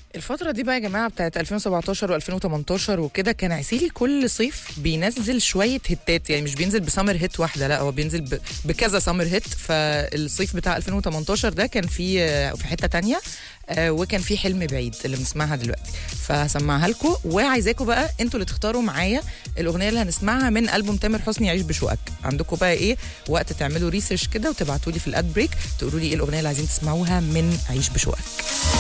الفترة دي بقى يا جماعة بتاعت 2017 و2018 وكده كان عسيلي كل صيف بينزل شوية هتات يعني مش بينزل بسمر هيت واحدة لا هو بينزل ب- بكذا سمر هيت فالصيف بتاع 2018 ده كان فيه آه، في حتة تانية آه، وكان في حلم بعيد اللي بنسمعها دلوقتي فهسمعها لكم وعايزاكم بقى انتوا اللي تختاروا معايا الاغنيه اللي هنسمعها من البوم تامر حسني عيش بشوقك عندكم بقى ايه وقت تعملوا ريسيرش كده وتبعتوا لي في الاد بريك تقولوا لي ايه الاغنيه اللي عايزين تسمعوها من عيش بشوقك